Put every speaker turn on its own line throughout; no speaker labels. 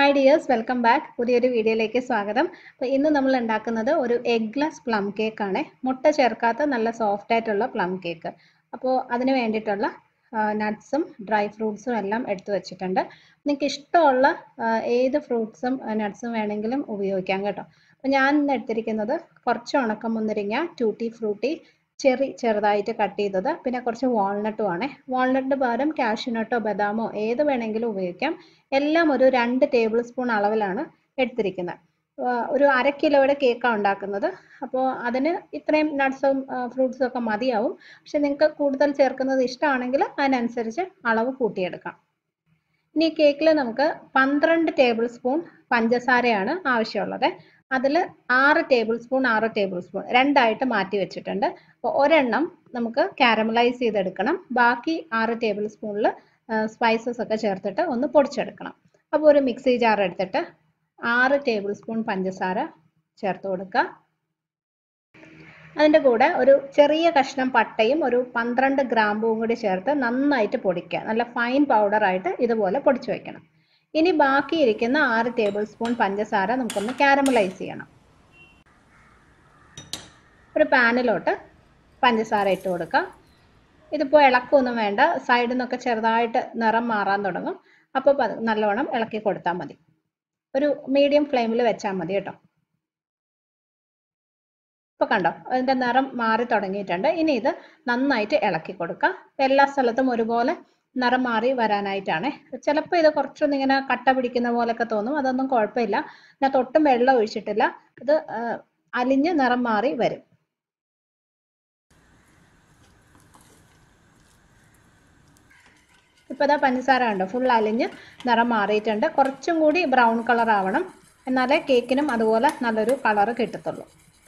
hi dears welcome back പുതിയൊരു വീഡിയോയിലേക്ക് സ്വാഗതം അപ്പോൾ ഇന്ന് നമ്മൾ ഉണ്ടാക്കുന്നത് ഒരു എഗ്ലെസ് പ്ലം കേക്ക് ആണ് മുട്ട ചേർക്കാത്ത നല്ല സോഫ്റ്റ് ആയിട്ടുള്ള പ്ലം കേക്ക് അപ്പോൾ അതിന് വേണ്ടിയിട്ടുള്ള നട്ട്സും ഡ്രൈ ഫ്രൂട്ട്സും എല്ലാം എടുത്തു വെച്ചിട്ടുണ്ട് നിങ്ങൾക്ക് ഇഷ്ടമുള്ള ആ, ഏത് ഫ്രൂട്ട്സും നട്ട്സും വേണമെങ്കിലും ഉപയോഗിക്കാം കേട്ടോ അപ്പോൾ ഞാൻ ഇന്ന് എടുത്തിരിക്കുന്നത് കുറച്ച് ഉണക്കമുന്തിരിങ്ങ ടൂട്ടി ഫ്രൂട്ടി ചെറി ചെറുതായിട്ട് കട്ട് ചെയ്തത് പിന്നെ കുറച്ച് വാൾനട്ടും ആണ് വാൾനട്ടിന് പകരം കാഷ്യൂനട്ടോ ബദാമോ ഏത് വേണമെങ്കിലും ഉപയോഗിക്കാം എല്ലാം ഒരു രണ്ട് ടേബിൾ സ്പൂൺ അളവിലാണ് എടുത്തിരിക്കുന്നത് ആ, ഒരു അര കിലോയുടെ കേക്കാണ് ഉണ്ടാക്കുന്നത് അപ്പോൾ അതിന് ഇത്രയും നട്ട്സും ഫ്രൂട്ട്സും ഒക്കെ മതിയാവും പക്ഷെ നിങ്ങൾക്ക് കൂടുതൽ ചേർക്കുന്നത് ഇഷ്ടമാണെങ്കിൽ അതിനനുസരിച്ച് അളവ് കൂട്ടിയെടുക്കാം ഇനി കേക്കിൽ നമുക്ക് പന്ത്രണ്ട് ടേബിൾ സ്പൂൺ പഞ്ചസാരയാണ് ആവശ്യമുള്ളത് അതിൽ ആറ് ടേബിൾ സ്പൂൺ ആറ് ടേബിൾ സ്പൂൺ രണ്ടായിട്ട് മാറ്റി വെച്ചിട്ടുണ്ട് അപ്പോൾ ഒരെണ്ണം നമുക്ക് കാരമലൈസ് ചെയ്തെടുക്കണം ബാക്കി ആറ് ടേബിൾ സ്പൂണിൽ സ്പൈസസ് ഒക്കെ ചേർത്തിട്ട് ഒന്ന് പൊടിച്ചെടുക്കണം അപ്പോൾ ഒരു മിക്സി ജാർ എടുത്തിട്ട് ആറ് ടേബിൾ സ്പൂൺ പഞ്ചസാര ചേർത്ത് കൊടുക്കുക അതിൻ്റെ കൂടെ ഒരു ചെറിയ കഷ്ണം പട്ടയും ഒരു പന്ത്രണ്ട് ഗ്രാമ്പും കൂടി ചേർത്ത് നന്നായിട്ട് പൊടിക്കുക നല്ല ഫൈൻ പൗഡറായിട്ട് ഇതുപോലെ പൊടിച്ചു വെക്കണം ഇനി ബാക്കി ഇരിക്കുന്ന ആറ് ടേബിൾ സ്പൂൺ പഞ്ചസാര നമുക്കൊന്ന് കാരമലൈസ് ചെയ്യണം ഒരു പാനിലോട്ട് പഞ്ചസാര ഇട്ട് കൊടുക്കുക ഇതിപ്പോൾ ഇളക്കൊന്നും വേണ്ട സൈഡിൽ നിന്നൊക്കെ ചെറുതായിട്ട് നിറം മാറാൻ തുടങ്ങും അപ്പോൾ പത് നല്ലോണം ഇളക്കി കൊടുത്താൽ മതി ഒരു മീഡിയം ഫ്ലെയിമിൽ വെച്ചാൽ മതി കേട്ടോ ഇപ്പോൾ കണ്ടോ അതിൻ്റെ നിറം മാറി തുടങ്ങിയിട്ടുണ്ട് ഇനി ഇത് നന്നായിട്ട് ഇളക്കി കൊടുക്കുക എല്ലാ സ്ഥലത്തും ഒരുപോലെ നിറം മാറി വരാനായിട്ടാണ് ചിലപ്പോൾ ഇത് കുറച്ചൊന്നും ഇങ്ങനെ കട്ട പിടിക്കുന്ന പോലെയൊക്കെ തോന്നും അതൊന്നും കുഴപ്പമില്ല ഞാൻ തൊട്ടും വെള്ളം ഒഴിച്ചിട്ടില്ല ഇത് ആ, അലിഞ്ഞ് നിറം മാറി വരും ഇപ്പോൾ ഇതാ പഞ്ചസാര കണ്ടോ ഫുൾ അലിഞ്ഞ് നിറം മാറിയിട്ടുണ്ട് കുറച്ചും കൂടി ബ്രൗൺ കളർ ആവണം എന്നാലേ കേക്കിനും അതുപോലെ നല്ലൊരു കളറ് കിട്ടത്തുള്ളൂ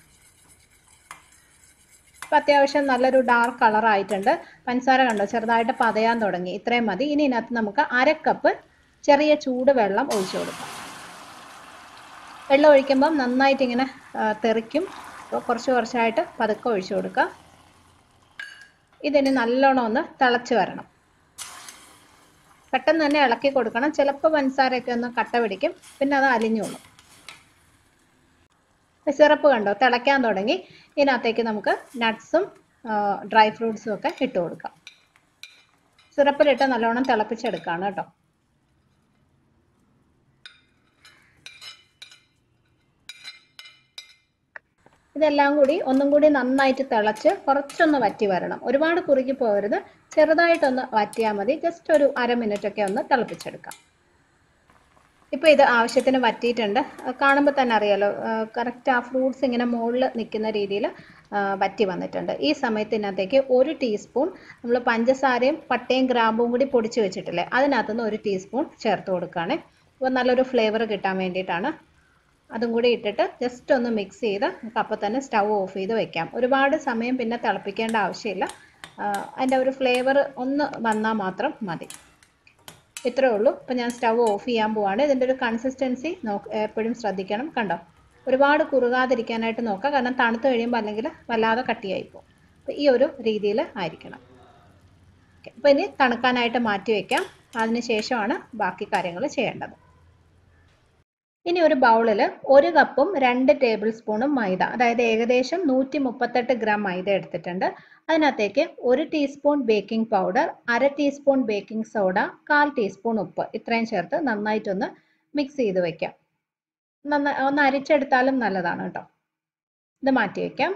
ഇപ്പം അത്യാവശ്യം നല്ലൊരു ഡാർക്ക് കളർ ആയിട്ടുണ്ട് പഞ്ചസാര കണ്ടോ ചെറുതായിട്ട് പതയാൻ തുടങ്ങി ഇത്രയും മതി ഇനി ഇതിനകത്ത് നമുക്ക് അര കപ്പ് ചെറിയ ചൂട് വെള്ളം ഒഴിച്ചു കൊടുക്കാം വെള്ളം ഒഴിക്കുമ്പം നന്നായിട്ട് ഇങ്ങനെ ആ, തെറിക്കും അപ്പോൾ കുറച്ച് കുറച്ചായിട്ട് പതുക്കെ ഒഴിച്ചു കൊടുക്കുക ഇതിന് നല്ലോണം ഒന്ന് തിളച്ച് വരണം പെട്ടെന്ന് തന്നെ ഇളക്കി കൊടുക്കണം ചിലപ്പോൾ പഞ്ചസാരയൊക്കെ ഒന്ന് കട്ട പിടിക്കും പിന്നെ അത് അലിഞ്ഞോളും സിറപ്പ് കണ്ടോ തിളയ്ക്കാൻ തുടങ്ങി ഇതിനകത്തേക്ക് നമുക്ക് നട്ട്സും ഡ്രൈ ഫ്രൂട്ട്സും ഒക്കെ ഇട്ട് കൊടുക്കാം സിറപ്പിലിട്ട് നല്ലോണം തിളപ്പിച്ചെടുക്കുകയാണ് കേട്ടോ ഇതെല്ലാം കൂടി ഒന്നും കൂടി നന്നായിട്ട് തിളച്ച് കുറച്ചൊന്ന് വറ്റി വരണം ഒരുപാട് കുറുകി പോകരുത് ചെറുതായിട്ടൊന്ന് വറ്റിയാൽ മതി ജസ്റ്റ് ഒരു അര മിനിറ്റ് ഒക്കെ ഒന്ന് തിളപ്പിച്ചെടുക്കാം ഇപ്പോൾ ഇത് ആവശ്യത്തിന് വറ്റിയിട്ടുണ്ട് കാണുമ്പോൾ തന്നെ അറിയാലോ കറക്റ്റ് ആ ഫ്രൂട്ട്സ് ഇങ്ങനെ മുകളിൽ നിൽക്കുന്ന രീതിയിൽ വറ്റി വന്നിട്ടുണ്ട് ഈ സമയത്ത് ഇതിനകത്തേക്ക് ഒരു ടീസ്പൂൺ നമ്മൾ പഞ്ചസാരയും പട്ടയും ഗ്രാമ്പും കൂടി പൊടിച്ച് വെച്ചിട്ടില്ലേ അതിനകത്തുനിന്ന് ഒരു ടീസ്പൂൺ ചേർത്ത് കൊടുക്കുകയാണ് അപ്പോൾ നല്ലൊരു ഫ്ലേവർ കിട്ടാൻ വേണ്ടിയിട്ടാണ് അതും കൂടി ഇട്ടിട്ട് ജസ്റ്റ് ഒന്ന് മിക്സ് ചെയ്ത് നമുക്ക് അപ്പോൾ തന്നെ സ്റ്റൗ ഓഫ് ചെയ്ത് വെക്കാം ഒരുപാട് സമയം പിന്നെ തിളപ്പിക്കേണ്ട ആവശ്യമില്ല അതിൻ്റെ ഒരു ഫ്ലേവർ ഒന്ന് വന്നാൽ മാത്രം മതി ഇത്രേ ഉള്ളൂ ഇപ്പം ഞാൻ സ്റ്റൗ ഓഫ് ചെയ്യാൻ പോവാണ് ഇതിൻ്റെ ഒരു കൺസിസ്റ്റൻസി നോക്ക് എപ്പോഴും ശ്രദ്ധിക്കണം കണ്ടോ ഒരുപാട് കുറുകാതിരിക്കാനായിട്ട് നോക്കുക കാരണം തണുത്ത് കഴിയുമ്പോൾ അല്ലെങ്കിൽ വല്ലാതെ കട്ടിയായി പോകും അപ്പോൾ ഈ ഒരു രീതിയിൽ ആയിരിക്കണം ഓക്കെ അപ്പോൾ ഇനി തണുക്കാനായിട്ട് മാറ്റി വയ്ക്കാം അതിന് ശേഷമാണ് ബാക്കി കാര്യങ്ങൾ ചെയ്യേണ്ടത് ഇനി ഒരു ബൗളിൽ ഒരു കപ്പും രണ്ട് ടേബിൾ സ്പൂണും മൈദ അതായത് ഏകദേശം നൂറ്റി മുപ്പത്തെട്ട് ഗ്രാം മൈദ എടുത്തിട്ടുണ്ട് അതിനകത്തേക്ക് ഒരു ടീസ്പൂൺ ബേക്കിംഗ് പൗഡർ അര ടീസ്പൂൺ ബേക്കിംഗ് സോഡ കാൽ ടീസ്പൂൺ ഉപ്പ് ഇത്രയും ചേർത്ത് നന്നായിട്ടൊന്ന് മിക്സ് ചെയ്ത് വെക്കാം നന്നായി ഒന്ന് അരിച്ചെടുത്താലും നല്ലതാണ് കേട്ടോ ഇത് മാറ്റി വയ്ക്കാം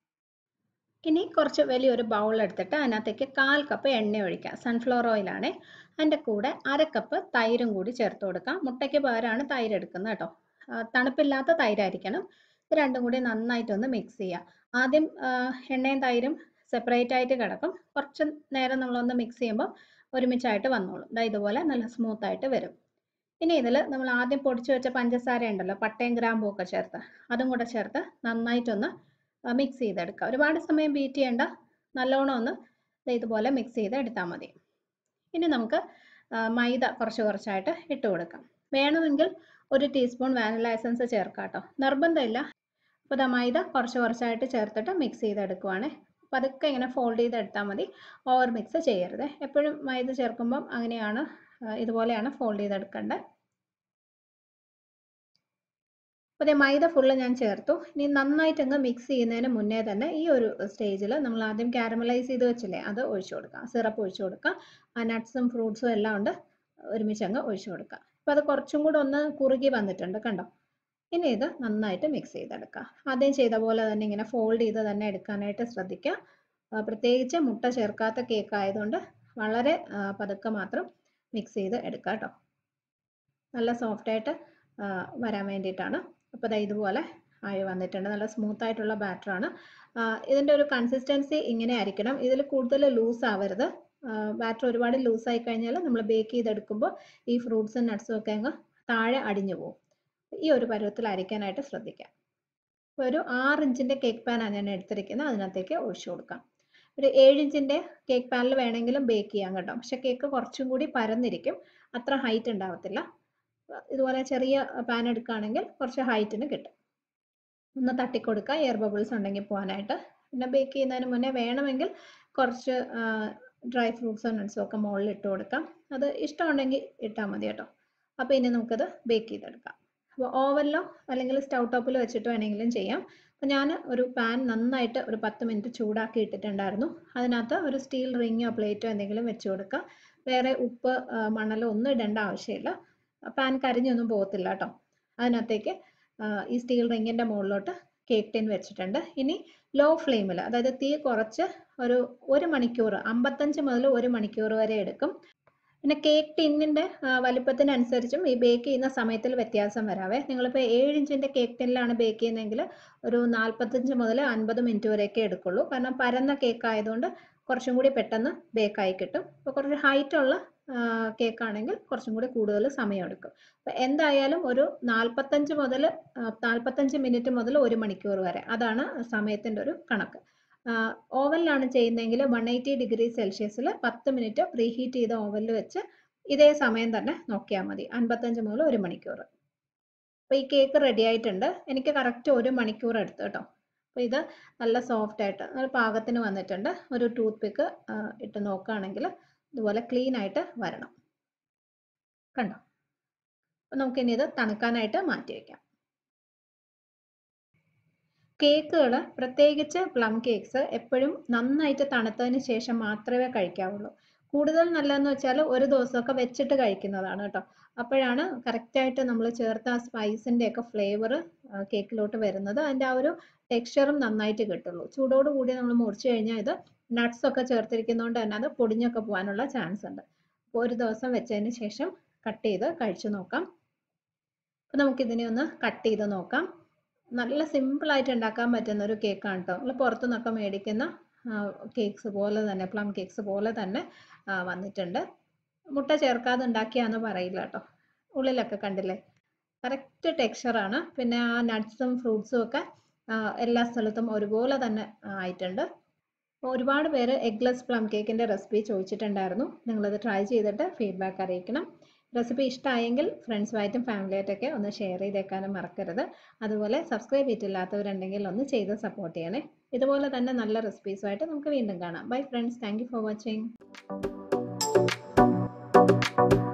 ഇനി കുറച്ച് വലിയൊരു ബൗൾ എടുത്തിട്ട് അതിനകത്തേക്ക് കാൽ കപ്പ് എണ്ണ ഒഴിക്കാം സൺഫ്ലവർ ഓയിലാണ് അതിൻ്റെ കൂടെ അര കപ്പ് തൈരും കൂടി ചേർത്ത് കൊടുക്കാം മുട്ടയ്ക്ക് പകരമാണ് തൈര് എടുക്കുന്നത് കേട്ടോ ആ, തണുപ്പില്ലാത്ത തൈരായിരിക്കണം ഇത് രണ്ടും കൂടി നന്നായിട്ടൊന്ന് മിക്സ് ചെയ്യുക ആദ്യം ആ, എണ്ണയും തൈരും സെപ്പറേറ്റ് ആയിട്ട് കിടക്കും കുറച്ച് നേരം നമ്മളൊന്ന് മിക്സ് ചെയ്യുമ്പോൾ ഒരുമിച്ചായിട്ട് വന്നോളും ദാ ഇതുപോലെ നല്ല സ്മൂത്ത് ആയിട്ട് വരും ഇനി ഇതിൽ നമ്മൾ ആദ്യം പൊടിച്ചു വെച്ച പഞ്ചസാര ഉണ്ടല്ലോ പട്ടയും ഗ്രാമ്പും ഒക്കെ ചേർത്ത് അതും കൂടെ ചേർത്ത് നന്നായിട്ടൊന്ന് മിക്സ് ചെയ്തെടുക്കുക ഒരുപാട് സമയം ബീറ്റ് ചെയ്യേണ്ട നല്ലോണം ഒന്ന് ദേ ഇതുപോലെ മിക്സ് ചെയ്ത് എടുത്താൽ മതി ഇനി നമുക്ക് ആ, മൈദ കുറച്ച് കുറച്ചായിട്ട് ഇട്ട് കൊടുക്കാം വേണമെങ്കിൽ ഒരു ടീസ്പൂൺ വാനില എസൻസ് ചേർക്കാം കേട്ടോ നിർബന്ധമില്ല അപ്പോൾ ഇതാ മൈദ കുറച്ച് കുറച്ചായിട്ട് ചേർത്തിട്ട് മിക്സ് ചെയ്തെടുക്കുവാണ് പതുക്കെ ഇങ്ങനെ ഫോൾഡ് ചെയ്തെടുത്താൽ മതി ഓവർ മിക്സ് ചെയ്യരുത് എപ്പോഴും മൈദ ചേർക്കുമ്പം അങ്ങനെയാണ് ആ, ഇതുപോലെയാണ് ഫോൾഡ് ചെയ്തെടുക്കേണ്ടത് അപ്പോൾ ദേ മൈദ ഫുള്ള് ഞാൻ ചേർത്തു ഇനി നന്നായിട്ട് അങ്ങ് മിക്സ് ചെയ്യുന്നതിന് മുന്നേ തന്നെ ഈ ഒരു സ്റ്റേജിൽ നമ്മൾ ആദ്യം കാരമലൈസ് ചെയ്ത് വെച്ചില്ലേ അത് ഒഴിച്ചു കൊടുക്കാം സിറപ്പ് ഒഴിച്ചു കൊടുക്കാം ആ നട്ട്സും ഫ്രൂട്ട്സും എല്ലാം ഉണ്ട് ഒരുമിച്ച് അങ്ങ് ഒഴിച്ചു കൊടുക്കാം അപ്പോൾ അത് കുറച്ചും കൂടെ ഒന്ന് കുറുകി വന്നിട്ടുണ്ട് കണ്ടോ ഇനി ഇത് നന്നായിട്ട് മിക്സ് ചെയ്തെടുക്കുക ആദ്യം ചെയ്ത പോലെ തന്നെ ഇങ്ങനെ ഫോൾഡ് ചെയ്ത് തന്നെ എടുക്കാനായിട്ട് ശ്രദ്ധിക്കുക ആ, പ്രത്യേകിച്ച് മുട്ട ചേർക്കാത്ത കേക്ക് ആയതുകൊണ്ട് വളരെ ആ, പതുക്കെ മാത്രം മിക്സ് ചെയ്ത് എടുക്കുക കേട്ടോ നല്ല സോഫ്റ്റ് ആയിട്ട് ആ, വരാൻ വേണ്ടിയിട്ടാണ് അപ്പോൾ ദാ ഇതുപോലെ ആയി വന്നിട്ടുണ്ട് നല്ല സ്മൂത്ത് ആയിട്ടുള്ള ബാറ്റർ ആണ് ആ, ഇതിൻ്റെ ഒരു കൺസിസ്റ്റൻസി ഇങ്ങനെ ആയിരിക്കണം ഇതിൽ കൂടുതൽ ലൂസ് ആവരുത് ബാറ്റർ ഒരുപാട് ലൂസ് ആയി കഴിഞ്ഞാൽ നമ്മൾ ബേക്ക് ചെയ്തെടുക്കുമ്പോൾ ഈ ഫ്രൂട്ട്സും നട്ട്സും ഒക്കെ അങ്ങ് താഴെ അടിഞ്ഞു പോകും ഈ ഒരു പരുവത്തിൽ അരിക്കാനായിട്ട് ശ്രദ്ധിക്കാം ഇപ്പോൾ ഒരു ആറ് ഇഞ്ചിൻ്റെ കേക്ക് പാനാണ് ഞാൻ എടുത്തിരിക്കുന്നത് അതിനകത്തേക്ക് ഒഴിച്ചു കൊടുക്കാം ഒരു ഏഴ് ഇഞ്ചിൻ്റെ കേക്ക് പാനിൽ വേണമെങ്കിലും ബേക്ക് ചെയ്യാം കേട്ടോ പക്ഷെ കേക്ക് കുറച്ചും കൂടി പരന്നിരിക്കും അത്ര ഹൈറ്റ് ഉണ്ടാവത്തില്ല ഇതുപോലെ ചെറിയ പാൻ എടുക്കുകയാണെങ്കിൽ കുറച്ച് ഹൈറ്റിന് കിട്ടും ഒന്ന് തട്ടിക്കൊടുക്കുക എയർ ബബിൾസ് ഉണ്ടെങ്കിൽ പോകാനായിട്ട് പിന്നെ ബേക്ക് ചെയ്യുന്നതിന് മുന്നേ വേണമെങ്കിൽ കുറച്ച് ഡ്രൈ ഫ്രൂട്ട്സോ നട്ട്സോ ഒക്കെ മുകളിൽ ഇട്ട് കൊടുക്കാം അത് ഇഷ്ടമുണ്ടെങ്കിൽ ഇട്ടാൽ മതി കേട്ടോ അപ്പോൾ ഇനി നമുക്കത് ബേക്ക് ചെയ്തെടുക്കാം അപ്പോൾ ഓവനിലോ അല്ലെങ്കിൽ സ്റ്റൗ ടോപ്പിൽ വെച്ചിട്ട് വേണമെങ്കിലും ചെയ്യാം അപ്പോൾ ഞാൻ ഒരു പാൻ നന്നായിട്ട് ഒരു പത്ത് മിനിറ്റ് ചൂടാക്കി ഇട്ടിട്ടുണ്ടായിരുന്നു അതിനകത്ത് ഒരു സ്റ്റീൽ റിങ്ങോ പ്ലേറ്റോ എന്തെങ്കിലും വെച്ച് കൊടുക്കുക വേറെ ഉപ്പ് ആ, മണലോ ഒന്നും ഇടേണ്ട ആവശ്യമില്ല പാൻ കരിഞ്ഞൊന്നും പോകത്തില്ല കേട്ടോ അതിനകത്തേക്ക് ആ, ഈ സ്റ്റീൽ റിങ്ങിൻ്റെ മുകളിലോട്ട് കേക്ക് ടിൻ വെച്ചിട്ടുണ്ട് ഇനി ലോ ഫ്ലെയിമിൽ അതായത് തീ കുറച്ച് ഒരു ഒരു മണിക്കൂർ അമ്പത്തഞ്ച് മുതൽ ഒരു മണിക്കൂർ വരെ എടുക്കും പിന്നെ കേക്ക് ടിന്നിൻ്റെ വലിപ്പത്തിനനുസരിച്ചും ഈ ബേക്ക് ചെയ്യുന്ന സമയത്തിൽ വ്യത്യാസം വരാവേ നിങ്ങളിപ്പോൾ ഏഴ് ഇഞ്ചിൻ്റെ കേക്ക് ടിന്നിലാണ് ബേക്ക് ചെയ്യുന്നതെങ്കിൽ ഒരു നാൽപ്പത്തഞ്ച് മുതൽ അൻപത് മിനിറ്റ് വരെയൊക്കെ എടുക്കുള്ളൂ കാരണം പരന്ന കേക്ക് ആയതുകൊണ്ട് കുറച്ചും കൂടി പെട്ടെന്ന് ബേക്കായി കിട്ടും അപ്പോൾ കുറച്ച് ഹൈറ്റ് ഉള്ള കേക്ക് ആണെങ്കിൽ കുറച്ചും കൂടി കൂടുതൽ സമയം എടുക്കും അപ്പോൾ എന്തായാലും ഒരു നാൽപ്പത്തഞ്ച് മുതൽ നാൽപ്പത്തഞ്ച് മിനിറ്റ് മുതൽ ഒരു മണിക്കൂർ വരെ അതാണ് സമയത്തിൻ്റെ ഒരു കണക്ക് ഓവനിലാണ് ചെയ്യുന്നതെങ്കിൽ വൺ എയ്റ്റി ഡിഗ്രി സെൽഷ്യസിൽ പത്ത് മിനിറ്റ് പ്രീ ഹീറ്റ് ചെയ്ത ഓവനിൽ വെച്ച് ഇതേ സമയം തന്നെ നോക്കിയാൽ മതി അൻപത്തഞ്ച് മുതൽ ഒരു മണിക്കൂർ അപ്പോൾ ഈ കേക്ക് റെഡി ആയിട്ടുണ്ട് എനിക്ക് കറക്റ്റ് ഒരു മണിക്കൂർ എടുത്തു കേട്ടോ അപ്പോൾ ഇത് നല്ല സോഫ്റ്റ് ആയിട്ട് നല്ല പാകത്തിന് വന്നിട്ടുണ്ട് ഒരു ടൂത്ത് പിക്ക് ഇട്ട് നോക്കുകയാണെങ്കിൽ ഇതുപോലെ ക്ലീൻ ആയിട്ട് വരണം കണ്ടോ അപ്പോൾ നമുക്കിനി ഇത് തണുക്കാനായിട്ട് മാറ്റി വയ്ക്കാം കേക്കുകൾ പ്രത്യേകിച്ച് പ്ലം കേക്ക്സ് എപ്പോഴും നന്നായിട്ട് തണുത്തതിന് ശേഷം മാത്രമേ കഴിക്കാവുള്ളൂ കൂടുതൽ നല്ലതെന്ന് വെച്ചാൽ ഒരു ദിവസമൊക്കെ വെച്ചിട്ട് കഴിക്കുന്നതാണ് കേട്ടോ അപ്പോഴാണ് കറക്റ്റായിട്ട് നമ്മൾ ചേർത്ത ആ സ്പൈസിൻ്റെ ഒക്കെ ഫ്ലേവർ കേക്കിലോട്ട് വരുന്നത് അതിൻ്റെ ആ ഒരു ടെക്സ്ചറും നന്നായിട്ട് കിട്ടുള്ളൂ ചൂടോട് കൂടി നമ്മൾ മുറിച്ച് കഴിഞ്ഞാൽ ഇത് നട്ട്സ് ഒക്കെ ചേർത്തിരിക്കുന്നതുകൊണ്ട് തന്നെ അത് പൊടിഞ്ഞൊക്കെ പോകാനുള്ള ചാൻസ് ഉണ്ട് അപ്പോൾ ഒരു ദിവസം വെച്ചതിന് ശേഷം കട്ട് ചെയ്ത് കഴിച്ചു നോക്കാം അപ്പോൾ നമുക്കിതിനെ ഒന്ന് കട്ട് ചെയ്ത് നോക്കാം നല്ല സിമ്പിൾ ആയിട്ട് ഉണ്ടാക്കാൻ പറ്റുന്ന ഒരു കേക്കാണ് കേട്ടോ നമ്മൾ പുറത്തു നിന്നൊക്കെ മേടിക്കുന്ന കേക്ക്സ് പോലെ തന്നെ പ്ലം കേക്ക്സ് പോലെ തന്നെ ആ, വന്നിട്ടുണ്ട് മുട്ട ചേർക്കാതെ ഉണ്ടാക്കിയാന്ന് പറയില്ല കേട്ടോ ഉള്ളിലൊക്കെ കണ്ടില്ലേ കറക്റ്റ് ടെക്സ്ചറാണ് പിന്നെ ആ നട്ട്സും ഫ്രൂട്ട്സും ഒക്കെ ആ, എല്ലാ സ്ഥലത്തും ഒരുപോലെ തന്നെ ആയിട്ടുണ്ട് അപ്പോൾ ഒരുപാട് പേര് എഗ്ലെസ് പ്ലം കേക്കിൻ്റെ റെസിപ്പി ചോദിച്ചിട്ടുണ്ടായിരുന്നു നിങ്ങളത് ട്രൈ ചെയ്തിട്ട് ഫീഡ്ബാക്ക് അറിയിക്കണം റെസിപ്പി ഇഷ്ടമായെങ്കിൽ ഫ്രണ്ട്സുമായിട്ടും ഫാമിലിയായിട്ടൊക്കെ ഒന്ന് ഷെയർ ചെയ്തേക്കാനും മറക്കരുത് അതുപോലെ സബ്സ്ക്രൈബ് ചെയ്തിട്ടില്ലാത്തവരുണ്ടെങ്കിൽ ഒന്ന് ചെയ്ത് സപ്പോർട്ട് ചെയ്യണേ ഇതുപോലെ തന്നെ നല്ല റെസിപ്പീസുമായിട്ട് നമുക്ക് വീണ്ടും കാണാം bye friends thank you for watching